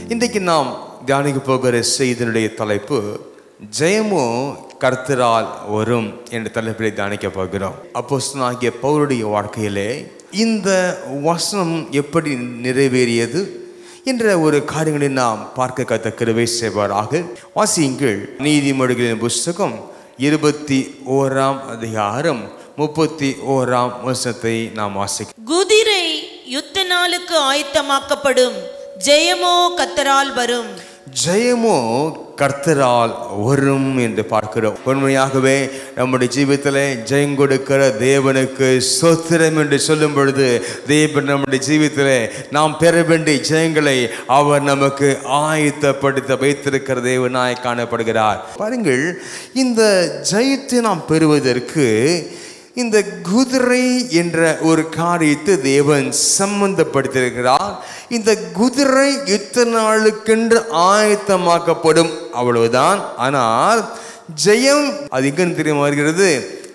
இன்றைக்கு நாம் தியானிக்க போகிற செய்தியினுடைய தலைப்பு ஜெயமோ கர்த்தரால் வரும் என்ற தலைப்பிலே தியானிக்க போகிறோம் அப்போஸ்தலனாகிய பவுலுடைய வாழ்க்கையிலே இந்த வசனம் எப்படி நிறைவேறியது என்ற ஒரு காரியங்களை நாம் பார்க்க கத்த கிருபை செய்வாராக வாசியுங்கள் நீதிமொழிகளின் புஸ்தகம் இருபத்தி ஓராம் அதிகாரம் முப்பத்தி ஓராம் வசனத்தை நாம் வாசிக்க குதிரை யுத்த நாளுக்கு ஆயத்தமாக்கப்படும் ஜெயமோ கத்தரால் வரும் ஜெயமோ கர்த்தரால் வரும் என்று பார்க்கிறோம் உண்மையாகவே நம்முடைய ஜீவிதத்தில் ஜெயம் கொடுக்கிற தேவனுக்கு சொத்திரம் என்று சொல்லும் பொழுது தேவன் நம்முடைய ஜீவிதத்தில் நாம் பெற வேண்டிய ஜெயங்களை அவர் நமக்கு ஆயத்தப்படுத்த வைத்திருக்கிற தேவனாய் காணப்படுகிறார் பாருங்கள் இந்த ஜெயத்தை நாம் பெறுவதற்கு இந்த குதிரை என்ற ஒரு காரியத்தை தேவன் சம்பந்தப்படுத்தியிருக்கிறார் இந்த குதிரை யுத்த நாளுக்கென்று ஆயத்தமாக்கப்படும் அவ்வளவுதான் ஆனால் ஜெயம் அது எங்கன்னு தெரியும் வருகிறது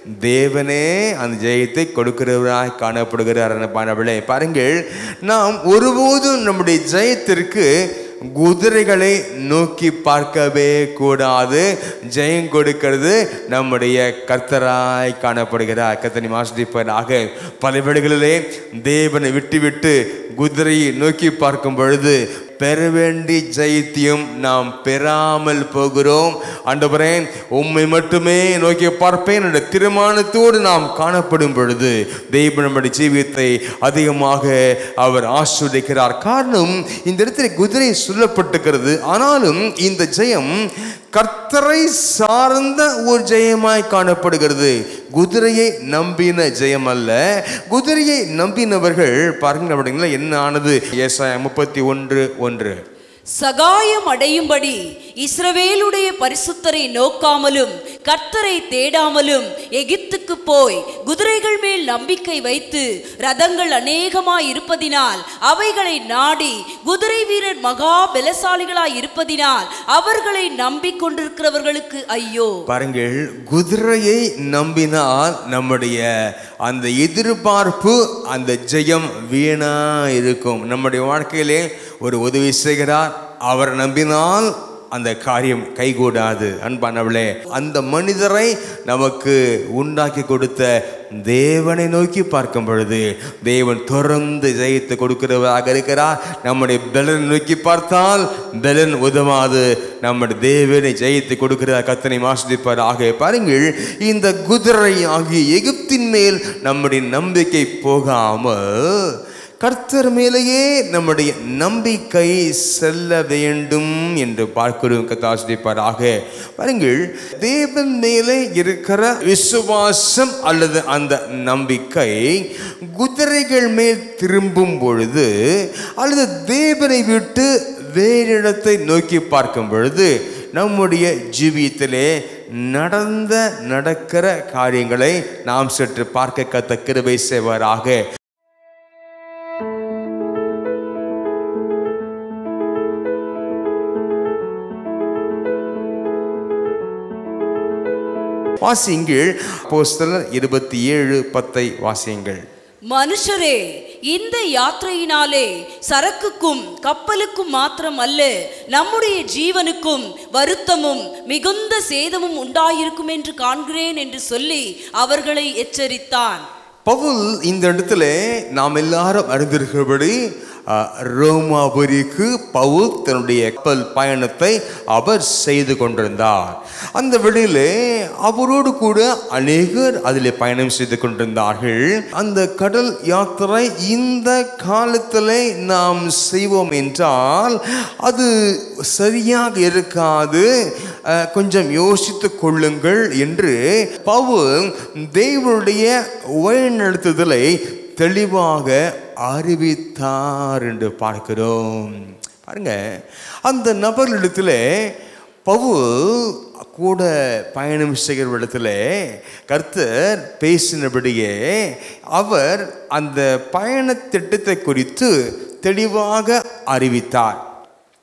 தேவனே அந்த ஜெயத்தை கொடுக்கிறவராய் காணப்படுகிறார் பானவளே பாருங்கள் நாம் ஒருபோதும் நம்முடைய ஜெயத்திற்கு குதிரைகளை நோக்கி பார்க்கவே கூடாது ஜெயம் கொடுக்கிறது நம்முடைய கர்த்தராய் காணப்படுகிறார் கர்த்தனை ஆசிரியப்பராக பல வேளைகளிலே தேவனை விட்டு விட்டு குதிரையை நோக்கி பார்க்கும் பொழுது பெற வேண்டிய ஜெயத்தையும் நாம் பெறாமல் போகிறோம் ஆண்டவரே உம்மை மட்டுமே நோக்கி பார்ப்பேன் என்ற தீர்மானத்தோடு நாம் காணப்படும் பொழுது தெய்வ நம்முடைய ஜீவியத்தை அதிகமாக அவர் ஆஸ்வதிக்கிறார் காரணம் இந்த இடத்துல குதிரை சொல்லப்பட்டிருக்கிறது ஆனாலும் இந்த ஜெயம் கர்த்தரை சார்ந்த ஒரு ஜெயமாய் காணப்படுகிறது குதிரையை நம்பின ஜெயம் அல்ல குதிரையை நம்பினவர்கள் பாருங்க அப்படிங்களா என்ன ஆனது ஏசாயா முப்பத்தி ஒன்று ஒன்று சகாயம் அடையும்படி இஸ்ரவேலுடைய பரிசுத்தரை நோக்காமலும் கர்த்தரை தேடாமலும் எகிப்துக்கு போய் குதிரைகள் மேல் நம்பிக்கை வைத்து ரதங்கள் அநேகமாய் இருப்பதினால் அவைகளை நாடி குதிரை வீரர் மகா பலசாலிகளாய் இருப்பதினால் அவர்களை நம்பிக்கொண்டிருக்கிறவர்களுக்கு ஐயோ பாருங்கள் குதிரையை நம்பினால் நம்முடைய அந்த எதிர்பார்ப்பு அந்த ஜெயம் வீணா இருக்கும் நம்முடைய வாழ்க்கையிலே ஒரு உதவி செய்கிறார் அவர் நம்பினால் அந்த காரியம் கைகூடாது அன்பானவளே அந்த மனிதரை நமக்கு உண்டாக்கி கொடுத்த தேவனை நோக்கி பார்க்கும் பொழுது தேவன் தொடர்ந்து ஜெயித்து கொடுக்கிறவராக இருக்கிறார் நம்முடைய பலனை நோக்கி பார்த்தால் பலன் உதவாது நம்முடைய தேவனை ஜெயித்து கொடுக்கிற கத்தனை ஆக பாருங்கள் இந்த குதிரை ஆகிய எகிப்தின் மேல் நம்முடைய நம்பிக்கை போகாமல் கர்த்தர் மேலேயே நம்முடைய நம்பிக்கை செல்ல வேண்டும் என்று பார்க்கிறோம் கத்தாசிரிப்பாராக பாருங்கள் தேவன் மேலே இருக்கிற விசுவாசம் அல்லது அந்த நம்பிக்கை குதிரைகள் மேல் திரும்பும் பொழுது அல்லது தேவனை விட்டு வேறு இடத்தை நோக்கி பார்க்கும் பொழுது நம்முடைய ஜீவியத்திலே நடந்த நடக்கிற காரியங்களை நாம் சற்று பார்க்க கத்த கிருபை செய்வாராக வாசியுங்கள் அப்போஸ்தலர் இருபத்தி ஏழு பத்தை வாசியுங்கள் மனுஷரே இந்த யாத்திரையினாலே சரக்குக்கும் கப்பலுக்கும் மாத்திரம் அல்ல நம்முடைய ஜீவனுக்கும் வருத்தமும் மிகுந்த சேதமும் உண்டாயிருக்கும் என்று காண்கிறேன் என்று சொல்லி அவர்களை எச்சரித்தான் பவுல் இந்த இடத்துல நாம் எல்லாரும் அறிந்திருக்கிறபடி அஹ், ரோமாபுரிக்கு பவுல் தன்னுடைய கப்பல் பயணத்தை அவர் செய்து கொண்டிருந்தார் அந்த வெளியிலே அவரோடு கூட அநேகர் அதில் பயணம் செய்து கொண்டிருந்தார்கள் அந்த கடல் யாத்திரை இந்த காலத்தில் நாம் செய்வோம் என்றால் அது சரியாக இருக்காது அஹ், கொஞ்சம் யோசித்து கொள்ளுங்கள் என்று பவுல் தேவனுடைய வழிநடத்துதலை தெளிவாக அறிவித்தார் என்று பார்க்கிறோம் பாருங்க அந்த நபர்களிடத்தில் பவுல் கூட பயணம் செய்கிற இடத்துல கர்த்தர் பேசினபடியே அவர் அந்த பயண திட்டத்தை குறித்து தெளிவாக அறிவித்தார்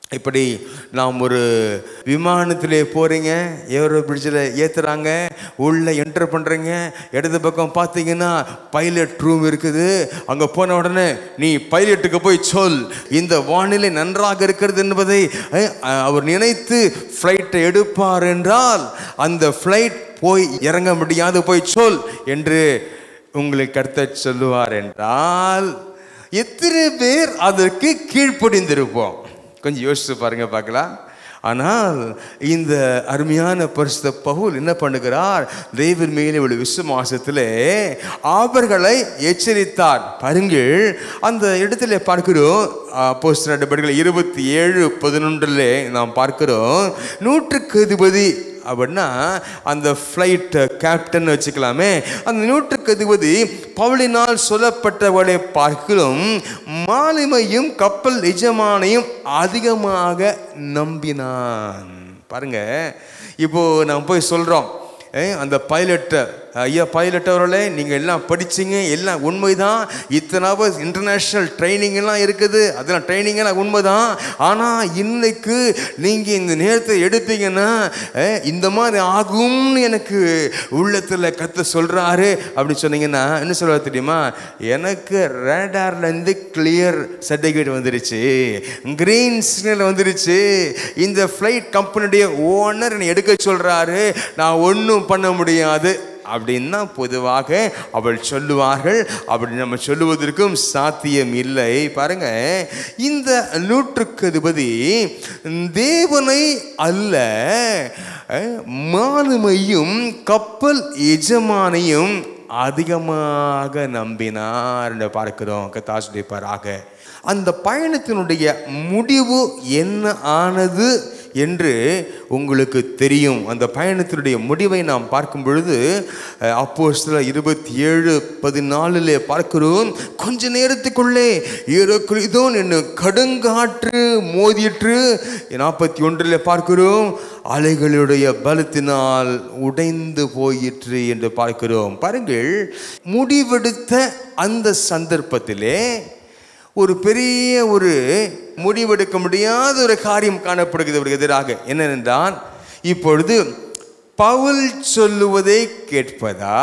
இப்படி நாம் ஒரு விமானத்திலே போகிறீங்க ஏரோ பிரிட்ஜில் ஏற்றுறாங்க உள்ளே என்டர் பண்ணுறீங்க இடது பக்கம் பார்த்தீங்கன்னா பைலட் ரூம் இருக்குது அங்கே போன உடனே நீ பைலட்டுக்கு போய் சொல் இந்த வானிலை நன்றாக இருக்கிறது என்பதை அஹ், அவர் நினைத்து ஃப்ளைட்டை எடுப்பார் என்றால் அந்த ஃப்ளைட் போய் இறங்க முடியாது போய் சொல் என்று உங்களுக்கு கருத்த சொல்லுவார் என்றால் எத்தனை பேர் அதற்கு கீழ்ப்படிந்திருப்போம் கொஞ்சம் யோசிச்சு பாருங்க பார்க்கலாம் ஆனால் இந்த அருமையான பரிசுத்த பவுல் என்ன பண்ணுகிறார் தெய்வன் மேலே உள்ள விசுவாசத்திலே அவர்களை எச்சரித்தார் பாருங்கள் அந்த இடத்துல பார்க்கிறோம் போஸ்ட் நடவடிக்கைகள் இருபத்தி ஏழு பதினொன்றில் நாம் பார்க்கிறோம் நூற்றுக்கு அதிபதி அப்படின்னா அந்த ஃப்ளைட் கேப்டன் வச்சுக்கலாமே அந்த நூற்றுக்கு அதிபதி பவுலினால் சொல்லப்பட்டவளை பார்க்கிறோம் மாலுமையும் கப்பல் எஜமானையும் அதிகமாக நம்பினான் பாருங்க இப்போ நாம் போய் சொல்கிறோம் அந்த பைலட்டை ஐயா பைலட் அவர்களே நீங்கள் எல்லாம் படிச்சீங்க எல்லாம் உண்மைதான் இத்தனை ஹவர்ஸ் இன்டர்நேஷ்னல் ட்ரைனிங் எல்லாம் இருக்குது அதெல்லாம் ட்ரைனிங் எல்லாம் உண்மைதான் ஆனால் இன்னைக்கு நீங்கள் இந்த நேரத்தை எடுப்பீங்கன்னா அஹ், இந்த மாதிரி ஆகும்னு எனக்கு உள்ளத்தில் கத்த சொல்கிறாரு அப்படின்னு சொன்னீங்கன்னா என்ன சொல்ல தெரியுமா எனக்கு ரேடார்லேருந்து கிளியர் சர்டிஃபிகேட் வந்துருச்சு கிரீன் சிக்னல் வந்துருச்சு இந்த ஃப்ளைட் கம்பெனியுடைய ஓனர் என்னை எடுக்க சொல்கிறாரு நான் ஒன்றும் பண்ண முடியாது அப்படின்னா பொதுவாக அவள் சொல்லுவார்கள் அப்படி நம்ம சொல்லுவதற்கும் சாத்தியம் இல்லை பாருங்க இந்த நூற்றுக்கு அதிபதி தேவனை அல்ல அஹ், மாலுமையும் கப்பல் எஜமானையும் அதிகமாக நம்பினார் என்று பார்க்கிறோம் கத்தாசுடைப்பாராக அந்த பயணத்தினுடைய முடிவு என்ன ஆனது என்று உங்களுக்கு தெரியும் அந்த பயணத்தினுடைய முடிவை நாம் பார்க்கும் பொழுது அப்போ சில இருபத்தி ஏழு பதினாலிலே பார்க்கிறோம் கொஞ்ச நேரத்துக்குள்ளே ஏரோக்ரிதோன் என்னும் கடுங்காற்று மோதிற்று நாற்பத்தி ஒன்றில் பார்க்கிறோம் அலைகளுடைய பலத்தினால் உடைந்து போயிற்று என்று பார்க்கிறோம் பாருங்கள் முடிவெடுத்த அந்த சந்தர்ப்பத்திலே ஒரு பெரிய ஒரு முடிவெடுக்க முடியாத ஒரு காரியம் காணப்படுகிறது அவருக்கு எதிராக என்னவென்றால் இப்பொழுது பவுல் சொல்லுவதை கேட்பதா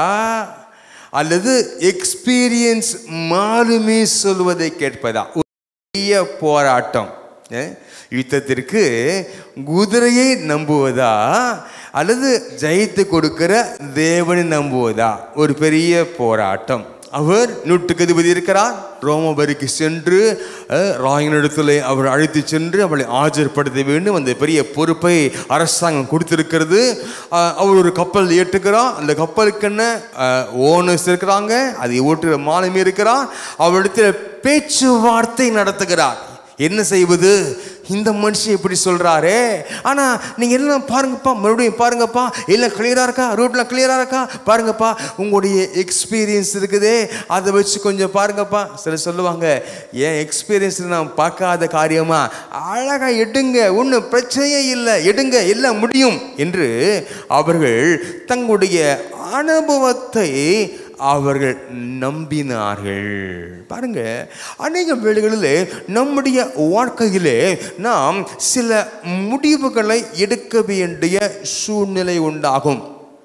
அல்லது எக்ஸ்பீரியன்ஸ் மாலுமே சொல்லுவதை கேட்பதா ஒரு பெரிய போராட்டம் அஹ், யுத்தத்திற்கு குதிரையை நம்புவதா அல்லது ஜெயித்து கொடுக்கிற தேவனை நம்புவதா ஒரு பெரிய போராட்டம் அவர் நூற்றுக்கு அதிபதி இருக்கிறார் ரோமபரிக்கு சென்று அஹ், ராயனிடத்தில் அவர் அழைத்து சென்று அவளை ஆஜர்படுத்த வேண்டும் அந்த பெரிய பொறுப்பை அரசாங்கம் கொடுத்திருக்கிறது அஹ், அவர் ஒரு கப்பல் ஏற்றுக்கிறார் அந்த கப்பலுக்கென்ன ஓனர்ஸ் இருக்கிறாங்க அதை ஓட்டுகிற மாலுமி இருக்கிறார் அவரிடத்தில் பேச்சுவார்த்தை நடத்துகிறார் என்ன செய்வது இந்த மனுஷன் இப்படி சொல்கிறாரே ஆனால் நீங்கள் எல்லாம் பாருங்கப்பா மறுபடியும் பாருங்கப்பா எல்லாம் கிளியராக இருக்கா ரூட்லாம் கிளியராக இருக்கா பாருங்கப்பா உங்களுடைய எக்ஸ்பீரியன்ஸ் இருக்குதே அதை வச்சு கொஞ்சம் பாருங்கப்பா சிலர் சொல்லுவாங்க ஏன் எக்ஸ்பீரியன்ஸ் நான் பார்க்காத காரியமா அழகாக எடுங்க ஒன்றும் பிரச்சனையே இல்லை எடுங்க எல்லாம் முடியும் என்று அவர்கள் தங்களுடைய அனுபவத்தை அவர்கள் நம்பினார்கள் பாருங்க அநேக வேளைகளில் நம்முடைய வாழ்க்கையிலே நாம் சில முடிவுகளை எடுக்க வேண்டிய சூழ்நிலை உண்டாகும்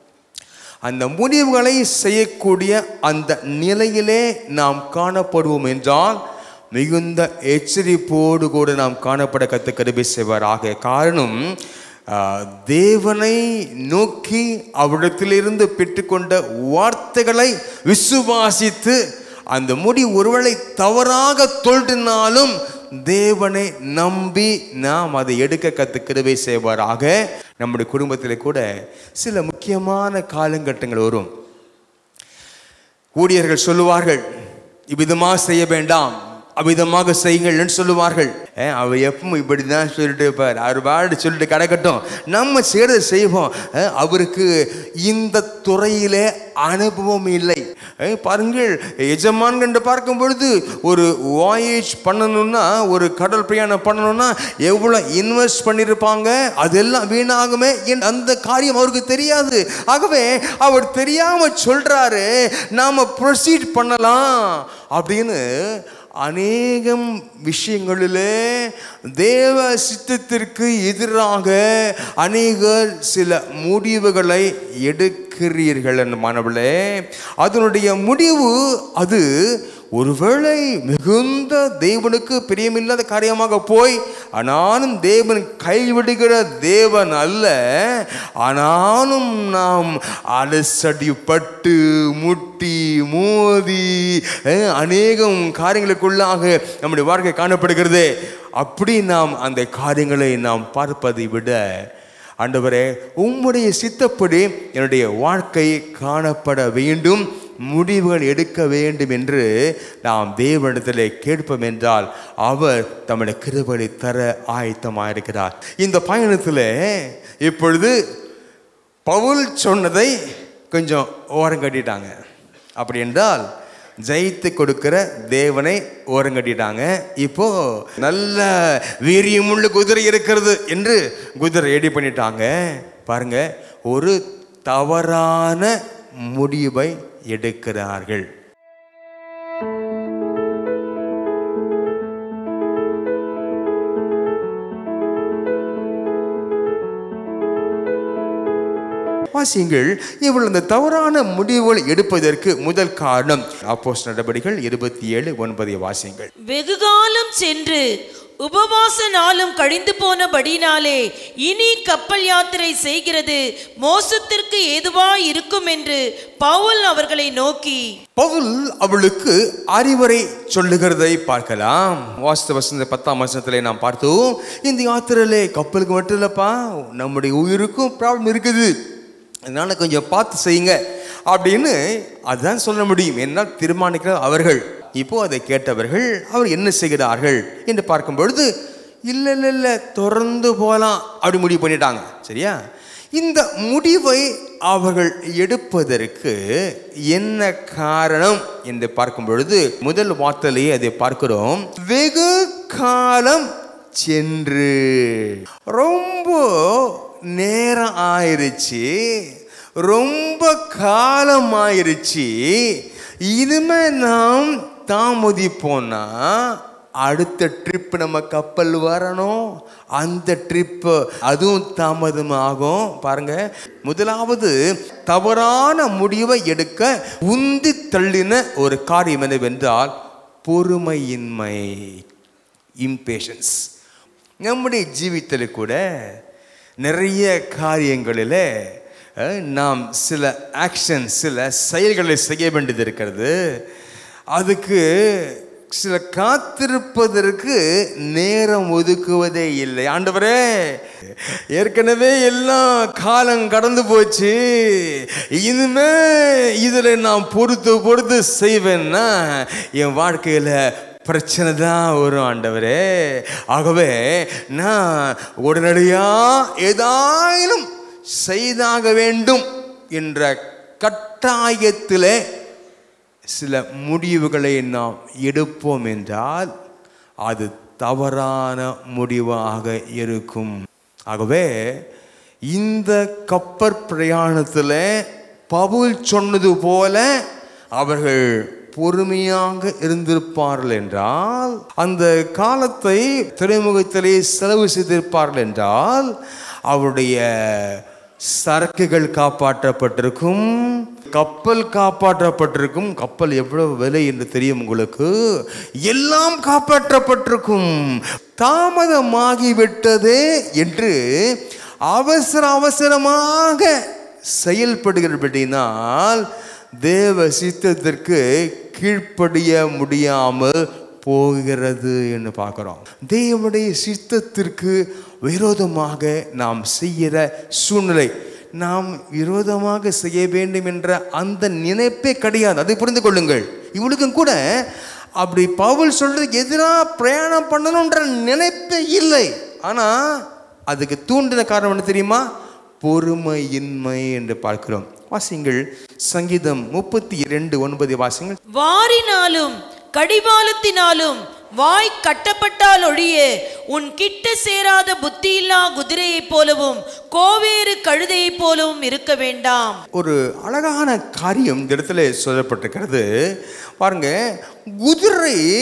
அந்த முடிவுகளை செய்யக்கூடிய அந்த நிலையிலே நாம் காணப்படுவோம் என்றால் மிகுந்த எச்சரிப்போடு கூட நாம் காணப்பட கத்து கருவி செய்வாராக காரணம் ஆஹ், தேவனை நோக்கி அவரிடத்திலிருந்து பெற்றுக்கொண்ட வார்த்தைகளை விசுவாசித்து அந்த முடி ஒருவேளை தவறாக தோன்றினாலும் தேவனை நம்பி நாம் அதை எடுக்க கத்து கிருபை செய்வாராக நம்முடைய குடும்பத்தில் கூட சில முக்கியமான காலகட்டங்கள் வரும் ஊழியர்கள் சொல்லுவார்கள் இவ்விதமாக செய்ய வேண்டாம் அவ்விதமாக செய்யுங்கள்னு சொல்லுவார்கள் ஏன் அவ எப்பவும் இப்படி தான் சொல்லிட்டு இருப்பார் அவர் பாடு சொல்லிட்டு கிடக்கட்டும் நம்ம செய்கிறத செய்வோம் அஹ், அவருக்கு இந்த துறையிலே அனுபவம் இல்லை அஹ், பாருங்கள் எஜமான் என்று பார்க்கும் பொழுது ஒரு வாயேஜ் பண்ணணும்னா ஒரு கடல் பிரயாணம் பண்ணணும்னா எவ்வளோ இன்வெஸ்ட் பண்ணியிருப்பாங்க அதெல்லாம் வீணாகுமே என் அந்த காரியம் அவருக்கு தெரியாது ஆகவே அவர் தெரியாமல் சொல்கிறாரு நாம் ப்ரொசீட் பண்ணலாம் அப்படின்னு அநேகம் விஷயங்களிலே தேவ சித்தத்திற்கு எதிராக அநேகர் சில முடிவுகளை எடுக்கிறீர்கள் என் மாணவர்களே அதனுடைய முடிவு அது ஒருவேளை மிகுந்த தேவனுக்கு பிரியமில்லாத காரியமாக போய் ஆனாலும் தேவன் கைவிடுகிற தேவன் அல்ல ஆனாலும் நாம் அலசடிப்பட்டு முட்டி மோதி அஹ், அநேகம் காரியங்களுக்குள்ளாக நம்முடைய வாழ்க்கை காணப்படுகிறது அப்படி நாம் அந்த காரியங்களை நாம் பார்ப்பதை விட ஆண்டவரே உம்முடைய சித்தப்படி என்னுடைய வாழ்க்கை காணப்பட வேண்டும் முடிவுகள் எடுக்க வேண்டும் என்று நாம் தேவனிடத்திலே கேட்போம் என்றால் அவர் தம்முடைய கிருபலை தர ஆயத்தமாயிருக்கிறார் இந்த பயணத்தில் இப்பொழுது பவுல் சொன்னதை கொஞ்சம் ஓரம் கட்டிட்டாங்க அப்படி என்றால் ஜெயித்து கொடுக்கிற தேவனை ஓரம் கட்டிட்டாங்க இப்போ நல்ல வீரியமுள்ள குதிரை இருக்கிறது என்று குதிரை ரெடி பண்ணிட்டாங்க பாருங்க ஒரு தவறான முடிவை எடுக்கிறார்கள் வாசியங்கள் இவள் அந்த தவறான முடிவுகள் எடுப்பதற்கு முதல் காரணம் அப்போஸ் நடவடிக்கைகள் இருபத்தி ஏழு ஒன்பதை வாசியங்கள் வெகுகாலம் சென்று உபவாச நாளும் கழிந்து போனபடினாலே இனி கப்பல் யாத்திரை செய்கிறது மோசத்திற்கு ஏதுவாய் இருக்கும் என்று பவுல் அவர்களை நோக்கி பவுல் அவளுக்கு அறிவுரை சொல்லுகிறதை பார்க்கலாம் வாஸ்து வசந்த பத்தாம் வசனத்திலே நாம் பார்த்தோம் இந்த யாத்திரையிலே கப்பலுக்கு மட்டும் இல்லப்பா நம்முடைய உயிருக்கும் ப்ராப்ளம் இருக்குது அதனால கொஞ்சம் பார்த்து செய்யுங்க அப்படின்னு அதுதான் சொல்ல முடியும் என்னால் தீர்மானிக்கிற அவர்கள் இப்போ அதை கேட்டவர்கள் அவர் என்ன செய்கிறார்கள் என்று பார்க்கும் பொழுது இல்லை இல்லை இல்லை தொடர்ந்து போகலாம் அப்படி முடிவு பண்ணிட்டாங்க சரியா இந்த முடிவை அவர்கள் எடுப்பதற்கு என்ன காரணம் என்று பார்க்கும் பொழுது முதல் வார்த்தையிலேயே அதை பார்க்கிறோம் வெகு காலம் சென்று ரொம்ப நேரம் ஆயிருச்சு ரொம்ப காலம் ஆயிருச்சு இனிமே நாம் தாமதிப்போனா அடுத்த ட்ரிப் நம்ம கப்பல் வரணும் அந்த ட்ரிப் அதுவும் தாமதமாகும் பாருங்க முதலாவது தவறான முடிவை எடுக்க உந்தி தள்ளின ஒரு காரியம் என்னவென்றால் பொறுமையின்மை இம்பேஷன்ஸ் நம்முடைய ஜீவித்தில் கூட நிறைய காரியங்களில் அஹ், நாம் சில ஆக்ஷன் சில செயல்களை செய்ய வேண்டியது இருக்கிறது அதுக்கு சில காத்திருப்பதற்கு நேரம் ஒதுக்குவதே இல்லை ஆண்டவரே ஏற்கனவே எல்லாம் காலம் கடந்து போச்சு இனிமே இதில் நான் பொறுத்து பொறுத்து செய்வேன்னா என் வாழ்க்கையில் பிரச்சனை தான் வரும் ஆண்டவரே ஆகவே நான் உடனடியாக ஏதாயிலும் செய்தாக வேண்டும் என்ற கட்டாயத்திலே சில முடிவுகளை நாம் எடுப்போம் என்றால் அது தவறான முடிவாக இருக்கும் ஆகவே இந்த கப்பற் பிரயாணத்தில் பவுல் சொன்னது போல அவர்கள் பொறுமையாக இருந்திருப்பார்கள் என்றால் அந்த காலத்தை துறைமுகத்திலே செலவு செய்திருப்பார்கள் என்றால் அவருடைய சரக்குகள் காப்பாற்றப்பட்டிருக்கும் கப்பல் காப்பாற்றப்பட்டிருக்கும் கப்பல் எவ்வளவு விலை என்று தெரியும் உங்களுக்கு எல்லாம் காப்பாற்றப்பட்டிருக்கும் தாமதமாகிவிட்டதே என்று அவசர அவசரமாக செயல்படுகிறபடினால் தேவ சித்தத்திற்கு கீழ்ப்படிய முடியாமல் போகிறது என்று பார்க்கிறோம் தேவனுடைய சித்தத்திற்கு விரோதமாக நாம் செய்கிற சூழ்நிலை நாம் விரோதமாக செய்ய வேண்டும் என்ற அந்த நினைப்பே கிடையாது அதை புரிந்து கொள்ளுங்கள் இவளுக்கும் கூட அப்படி பவுல் சொல்றதுக்கு எதிராக பிரயாணம் பண்ணணுன்ற நினைப்பே இல்லை ஆனால் அதுக்கு தூண்டின காரணம் என்ன தெரியுமா பொறுமையின்மை என்று பார்க்கிறோம் வாசிங்கள் சங்கீதம் முப்பத்தி இரண்டு ஒன்பது வாசிங்கள் வாரினாலும் கடிவாளத்தினாலும் வாய் கட்டப்பட்டால் ஒழிய உன் கிட்ட சேராத புத்தியில்லா குதிரையைப் போலவும் கோவேறு கழுதையைப் போலவும் இருக்க வேண்டாம் ஒரு அழகான காரியம் இந்த இடத்துல சொல்லப்பட்டிருக்கிறது பாருங்க குதிரை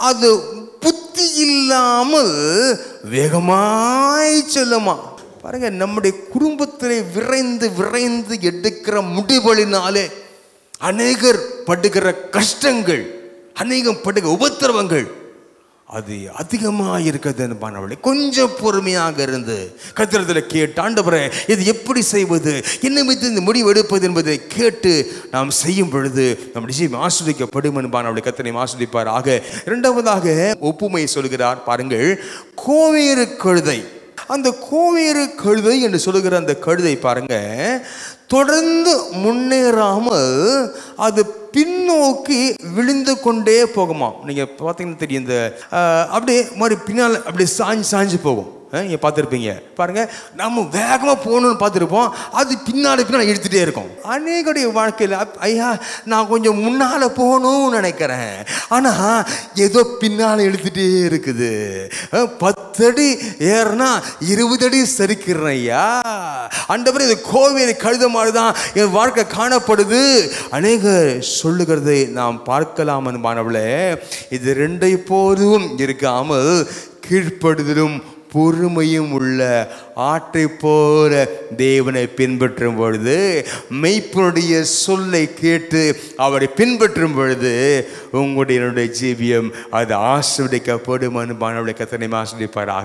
அது புத்தி இல்லாமல் வேகமாய் செல்லுமா பாருங்க நம்முடைய குடும்பத்திலே விரைந்து விரைந்து எடுக்கிற முடிவுகளினாலே அநேகர் படுகிற கஷ்டங்கள் அநேகம் படுகிற உபத்திரவங்கள் அது அதிகமாக இருக்கிறது பானவளை கொஞ்சம் பொறுமையாக இருந்து கத்திரத்தில் கேட்டு ஆண்டவரே இது எப்படி செய்வது என்ன மீது இந்த முடிவு எடுப்பது என்பதை கேட்டு நாம் செய்யும் பொழுது நம்முடைய ஜீவன் ஆஸ்வதிக்கப்படும் என்பானவளை கத்தனை ஆஸ்வதிப்பார் ஆக இரண்டாவதாக ஒப்புமை சொல்கிறார் பாருங்கள் கோவேறு கழுதை அந்த கோவேறு கழுதை என்று சொல்லுகிற அந்த கழுதை பாருங்க தொடர்ந்து முன்னேறாமல் அது பின்னோக்கி விழுந்து கொண்டே போகுமா நீங்க பார்த்தீங்கன்னா தெரியும் இந்த அஹ், அப்படியே மாதிரி பின்னால் அப்படியே சாஞ்சு சாஞ்சு போகும் அஹ், நீங்க பார்த்துருப்பீங்க பாருங்க நம்ம வேகமாக போகணும்னு பார்த்துருப்போம் அது பின்னாடி பின்னால் இழுத்துட்டே இருக்கும் அநேகருடைய வாழ்க்கையில் அப்- ஐயா நான் கொஞ்சம் முன்னால் போகணும்னு நினைக்கிறேன் ஆனால் ஏதோ பின்னால் இழுத்துட்டே இருக்குது அஹ், பத்தடி ஏறுனா இருபது அடி சரிக்கிறேன் ஐயா அண்டபடி இது கோவில் கழுத மாதிரி தான் என் வாழ்க்கை காணப்படுது அநேக சொல்லுகிறதை நாம் பார்க்கலாம் அன்பானவளே இது ரெண்டை போதும் இருக்காமல் கீழ்ப்படுதலும் பொறுமையும் உள்ள ஆற்றை போல தேவனை பின்பற்றும் பொழுது மெய்ப்பனுடைய சொல்லை கேட்டு அவரை பின்பற்றும் பொழுது உங்களுடைய என்னுடைய ஜீவியம் அது ஆசிர்வதிக்கப்படும் அன்பானவளை கத்தனை ஆசிர்வதிப்பாராக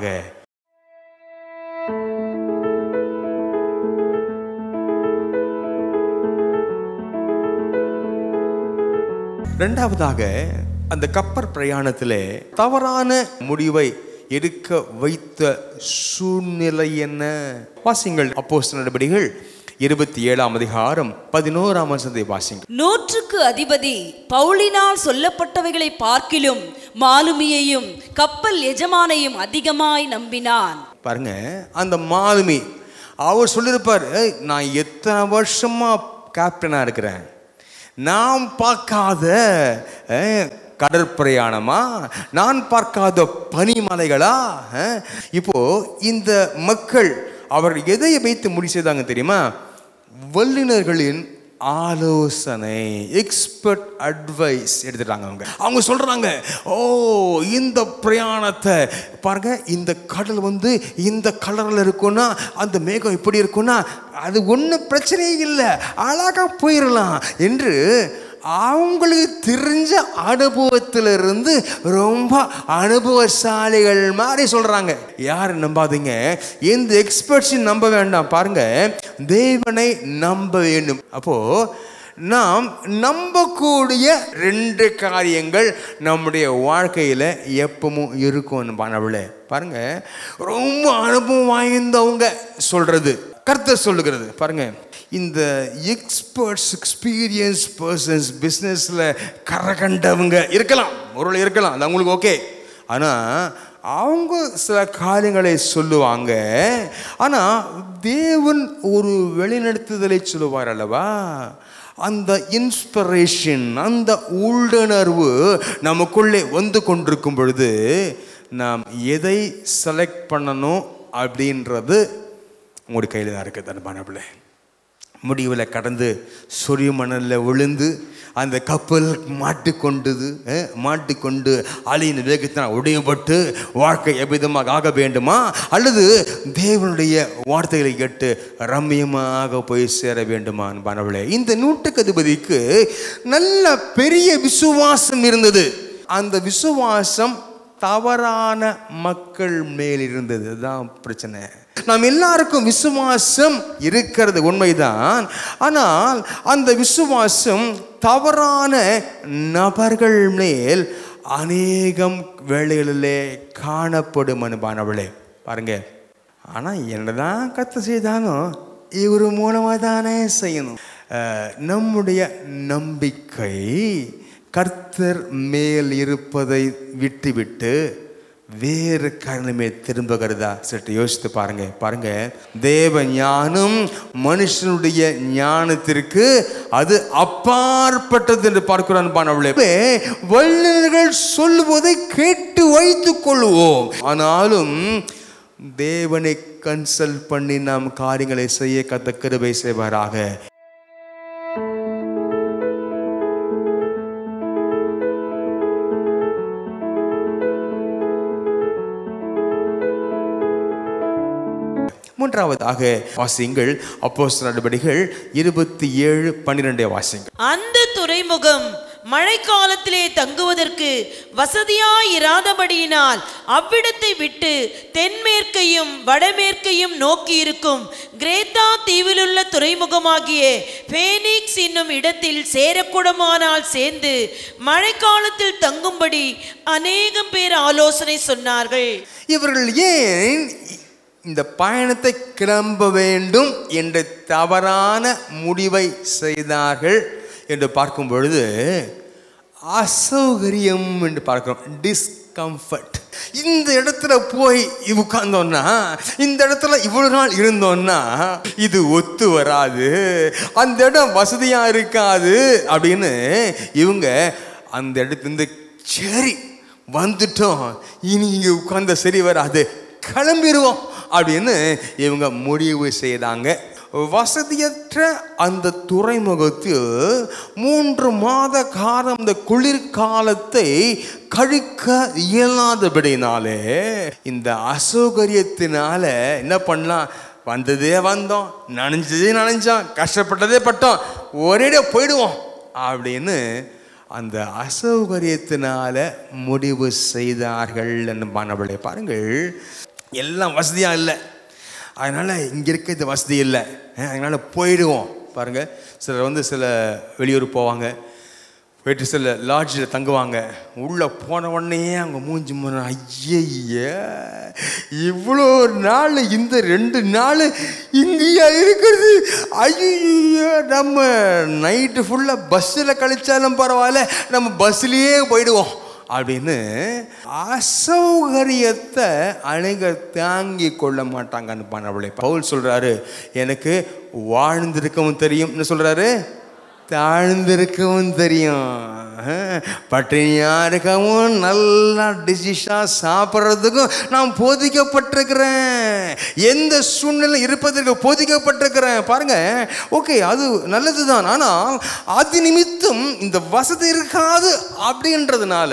ரெண்டாவதாக அந்த கப்பற் பிரயாணத்திலே தவறான முடிவை எடுக்க வைத்த சூழ்நிலை என்ன வாசிங்கள் அப்போஸ் நடவடிக்கைகள் இருபத்தி ஏழாம் அதிகாரம் பதினோராம் வசனத்தை வாசிங்கள் நூற்றுக்கு அதிபதி பவுலினால் சொல்லப்பட்டவைகளை பார்க்கிலும் மாலுமியையும் கப்பல் எஜமானையும் அதிகமாய் நம்பினான் பாருங்க அந்த மாலுமி அவர் சொல்லியிருப்பார் "ஏய், நான் எத்தனை வருஷமா கேப்டனா இருக்கிறேன் நான் பார்க்காத அஹ், கடற்பிரயாணமா நான் பார்க்காத பனிமலைகளா அஹ், இப்போ இந்த மக்கள் அவர் எதை வைத்து முடி செய்தாங்க தெரியுமா வல்லுநர்களின் ஆலோசனை எக்ஸ்பர்ட் அட்வைஸ் எடுத்துட்டாங்க அவங்க அவங்க சொல்றாங்க ஓ இந்த பிரயாணத்தை பாருங்க இந்த கடல் வந்து இந்த கலரில் இருக்கும்னா அந்த மேகம் இப்படி இருக்கும்னா அது ஒன்றும் பிரச்சனையே இல்லை அழகாக போயிடலாம் என்று அவங்களுக்கு தெரிஞ்ச அனுபவத்திலிருந்து ரொம்ப அனுபவசாலிகள் மாதிரி சொல்றாங்க யார் நம்பாதீங்க எந்த எக்ஸ்பர்ட்ஸையும் நம்ப வேண்டாம் பாருங்க தேவனை நம்ப வேண்டும் அப்போ நாம் நம்பக்கூடிய ரெண்டு காரியங்கள் நம்முடைய வாழ்க்கையில் எப்பவும் இருக்கும் பானவளே பாருங்க ரொம்ப அனுபவம் வாய்ந்தவங்க சொல்றது கர்த்தர் சொல்லுகிறது பாருங்க இந்த எக்ஸ்பர்ட்ஸ் எக்ஸ்பீரியன்ஸ் பர்சன்ஸ் பிஸ்னஸில் கரகண்டவங்க இருக்கலாம் ஒரு இருக்கலாம் அது அவங்களுக்கு ஓகே ஆனால் அவங்க சில காரியங்களை சொல்லுவாங்க ஆனால் தேவன் ஒரு வெளிநடத்துதலை சொல்லுவார் அல்லவா அந்த இன்ஸ்பிரேஷன் அந்த உள்ளுணர்வு நமக்குள்ளே வந்து கொண்டிருக்கும் பொழுது நாம் எதை செலக்ட் பண்ணணும் அப்படின்றது உங்களுடைய கையில் தான் இருக்குது அன்பான பிள்ளை முடிவில் கடந்து சொரிய மணலில் விழுந்து அந்த கப்பல் மாட்டிக்கொண்டது அஹ், மாட்டிக்கொண்டு அலையின் வேகத்தினால் உடையப்பட்டு வாழ்க்கை எவ்விதமாக ஆக வேண்டுமா அல்லது தேவனுடைய வார்த்தைகளை கேட்டு ரம்மியமாக போய் சேர வேண்டுமா அன்பானவளே இந்த நூற்றுக்கு அதிபதிக்கு நல்ல பெரிய விசுவாசம் இருந்தது அந்த விசுவாசம் தவறான மக்கள் மேல் இருந்தது அதுதான் பிரச்சனை நாம் எல்லாருக்கும் விசுவாசம் இருக்கிறது உண்மைதான் ஆனால் அந்த விசுவாசம் தவறான நபர்கள் மேல் அநேகம் வேளைகளிலே காணப்படும் அனுபானவளே பாருங்க ஆனால் என்னதான் கத்த செய்தாலும் இவர் மூலமாக தானே செய்யணும் அஹ், நம்முடைய நம்பிக்கை கர்த்தர் மேல் இருப்பதை விட்டுவிட்டு வேறு காரணமே திரும்புகிறதா சற்று யோசித்து பாருங்க பாருங்க தேவ ஞானம் மனுஷனுடைய ஞானத்திற்கு அது அப்பாற்பட்டது என்று பார்க்கிறான் பானவளே வல்லுநர்கள் சொல்லுவதை கேட்டு வைத்துக் கொள்வோம் ஆனாலும் தேவனை கன்சல்ட் பண்ணி நாம் காரியங்களை செய்ய கத்த கிருபை செய்வாராக மூன்றாவதாக வாசியுங்கள் அப்போஸ்தலர் நடவடிக்கைகள் இருபத்தி ஏழு பன்னிரெண்டே வாசிங்கள் அந்த துறைமுகம் மழைக்காலத்திலே தங்குவதற்கு வசதியாயிராதபடியினால் அவ்விடத்தை விட்டு தென்மேற்கையும் வடமேற்கையும் நோக்கி இருக்கும் கிரேத்தா தீவிலுள்ள துறைமுகமாகிய பேனிக்ஸ் என்னும் இடத்தில் சேரக்கூடமானால் சேர்ந்து மழைக்காலத்தில் தங்கும்படி அநேகம் பேர் ஆலோசனை சொன்னார்கள் இவர்கள் ஏன் இந்த பயணத்தை கிளம்ப வேண்டும் என்ற தவறான முடிவை செய்தார்கள் என்று பார்க்கும் பொழுது அசௌகரியம் என்று பார்க்கிறோம் டிஸ்கம்ஃபர்ட் இந்த இடத்துல போய் உட்கார்ந்தோம்னா இந்த இடத்துல இவ்வளவு நாள் இருந்தோம்னா இது ஒத்து வராது அந்த இடம் வசதியா இருக்காது அப்படின்னு இவங்க அந்த இடத்துலேருந்து சரி வந்துட்டோம் இனி இங்கே உட்கார்ந்த சரி வராது கிளம்பிடுவோம் அப்படின்னு இவங்க முடிவு செய்தாங்க வசதியற்ற அந்த துறைமுகத்தில் மூன்று மாத காலம் இந்த குளிர்காலத்தை கழிக்க இயலாதபடினாலே இந்த அசௌகரியத்தினால என்ன பண்ணலாம் வந்ததே வந்தோம் நனைஞ்சதே நனைஞ்சோம் கஷ்டப்பட்டதே பட்டோம் ஒரேடியா போயிடுவோம் அப்படின்னு அந்த அசௌகரியத்தினால முடிவு செய்தார்கள் என்பானவளை பாருங்கள் எல்லாம் வசதியாக இல்லை அதனால் இங்கே இருக்கிறது வசதி இல்லை அஹ் அதனால் போயிடுவோம் பாருங்கள் சிலர் வந்து சில வெளியூர் போவாங்க போயிட்டு சில லாட்ஜில் தங்குவாங்க உள்ளே போன உடனே அவங்க மூஞ்சி முறை ஐயய்ய இவ்வளோ நாள் இந்த ரெண்டு நாள் இங்கேயா இருக்கிறது ஐயோ நம்ம நைட்டு ஃபுல்லாக பஸ்ஸில் கழிச்சாலும் பரவாயில்ல நம்ம பஸ்லேயே போயிடுவோம் அப்படின்னு அசௌகரியத்தை அணுக தாங்கி கொள்ள மாட்டாங்கன்னு பண்ணவளை பவுல் சொல்றாரு எனக்கு வாழ்ந்திருக்கவும் தெரியும் என்ன சொல்றாரு தாழ்ந்திருக்கவும் தெரியும் அஹ், பட்டினியா இருக்கவும் நல்லா டிசிஷாக சாப்பிட்றதுக்கும் நான் போதிக்கப்பட்டிருக்கிறேன் எந்த சூழ்நிலை இருப்பதற்கு போதிக்கப்பட்டிருக்கிறேன் பாருங்க ஓகே அது நல்லது தான் ஆனால் அது நிமித்தம் இந்த வசதி இருக்காது அப்படின்றதுனால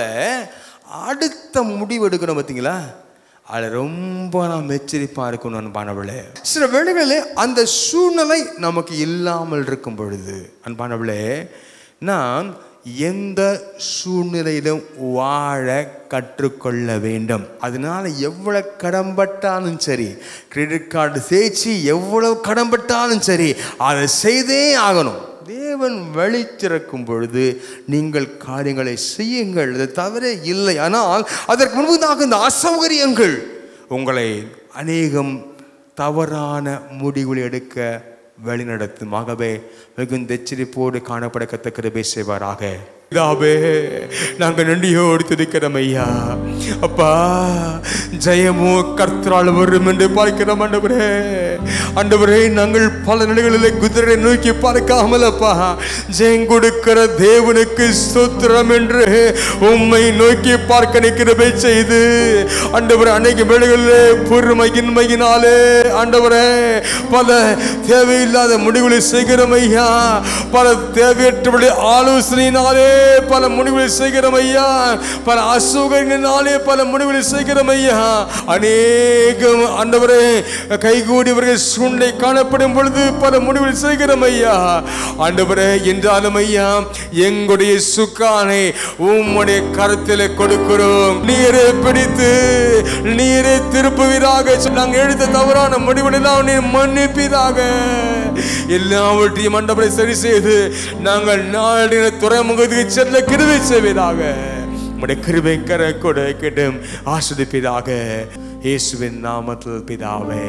அடுத்த முடிவு எடுக்கணும் பார்த்தீங்களா அதில் ரொம்ப நாம் எச்சரிப்பாக இருக்கணும் அன்பானவளே சில வேளைகளில் அந்த சூழ்நிலை நமக்கு இல்லாமல் இருக்கும் பொழுது அன்பானவளே நாம் எந்த சூழ்நிலையிலும் வாழ கற்றுக்கொள்ள வேண்டும் அதனால எவ்வளவு கடன்பட்டாலும் சரி கிரெடிட் கார்டு தேய்ச்சி எவ்வளவு கடன்பட்டாலும் சரி அதை செய்தே ஆகணும் தேவன் வழி திறக்கும் பொழுது நீங்கள் காரியங்களை செய்யுங்கள் அது தவிர இல்லை ஆனால் அதற்கு முன்பதாக இந்த அசௌகரியங்கள் உங்களை அநேகம் தவறான முடிவுகள் எடுக்க வழிநடத்தும் ஆகவே மிகுந்த எச்சரிப்போடு காணப்பட கத்த கிருபை செய்வாராக பிதாவே நாங்க நன்றியோடு துதிக்கிறோம் ஐயா அப்பா ஜெயமோ கர்த்தரால் வரும் என்று பார்க்கிறோம் ஆண்டவரே ஆண்டவரே நாங்கள் பல நிலைகளிலே குதிரை நோக்கி பார்க்காமல் அப்பா ஜெயம் கொடுக்கிற தேவனுக்கு ஸ்தோத்திரம் என்று உம்மை நோக்கி பார்க்க நிற்கிறவை செய்து ஆண்டவர் அநேக வேளைகளிலே பொறுமையின்மையினாலே ஆண்டவரே பல தேவையில்லாத முடிவுகளை செய்கிறோம் ஐயா பல தேவையற்றபடி ஆலோசனையினாலே பல முடிவுகளை செய்கிறோம் ஐயா பல அசுகங்களினாலே பல முடிவுகளை செய்கிறோம் ஐயா அநேகம் ஆண்டவரே கைகூடியவர்கள் சூழ்நிலை காணப்படும் பொழுது பல முடிவுகள் செய்கிறோம் ஐயா ஆண்டவரே என்றாலும் ஐயா எங்களுடைய சுக்கானை உம்முடைய கருத்தில் கொடுக்கிறோம் நீரே பிடித்து நீரே திருப்புவீராக நாங்கள் எடுத்த தவறான முடிவுகளெல்லாம் நீர் மன்னிப்பீராக எல்லாவற்றையும் மண்டபரை சரி செய்து நாங்கள் நாளின துறைமுகத்துக்கு செல்ல கிருவை செய்வதாக உடைய கிருபை கர கொடுக்கட்டும் ஆஸ்வதிப்பதாக இயேசுவின் நாமத்தில் பிதாவே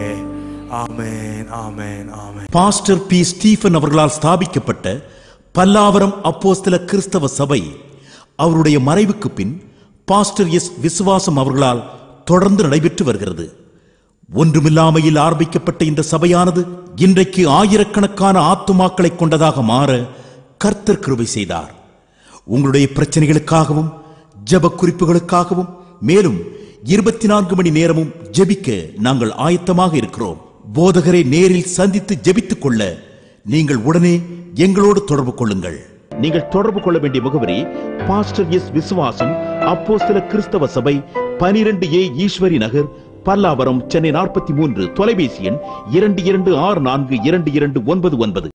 ஆமென் ஆமென் ஆமென் பாஸ்டர் பி ஸ்டீஃபன் அவர்களால் ஸ்தாபிக்கப்பட்ட பல்லாவரம் அப்போஸ்தல கிறிஸ்தவ சபை அவருடைய மறைவுக்கு பின் பாஸ்டர் எஸ் விசுவாசம் அவர்களால் தொடர்ந்து நடைபெற்று வருகிறது ஒன்றுமில்லாமையில் ஆரம்பிக்கப்பட்ட இந்த சபையானது இன்றைக்கு ஆயிரக்கணக்கான ஆத்துமாக்களை கொண்டதாக மாற கர்த்தர் கிருபை செய்தார் உங்களுடைய பிரச்சனைகளுக்காகவும் ஜெப குறிப்புகளுக்காகவும் மேலும் இருபத்தி நான்கு மணி நேரமும் ஜெபிக்க நாங்கள் ஆயத்தமாக இருக்கிறோம் போதகரை நேரில் சந்தித்து ஜெபித்துக் கொள்ள நீங்கள் உடனே எங்களோடு தொடர்பு கொள்ளுங்கள் நீங்கள் தொடர்பு கொள்ள வேண்டிய முகவரி பாஸ்டர் எஸ் விசுவாசம் அப்போஸ்தல கிறிஸ்தவ சபை பனிரெண்டு ஏ ஈஸ்வரி நகர் பல்லாவரம் சென்னை நாற்பத்தி மூன்று தொலைபேசி எண் இரண்டு இரண்டு ஆறு நான்கு இரண்டு இரண்டு ஒன்பது ஒன்பது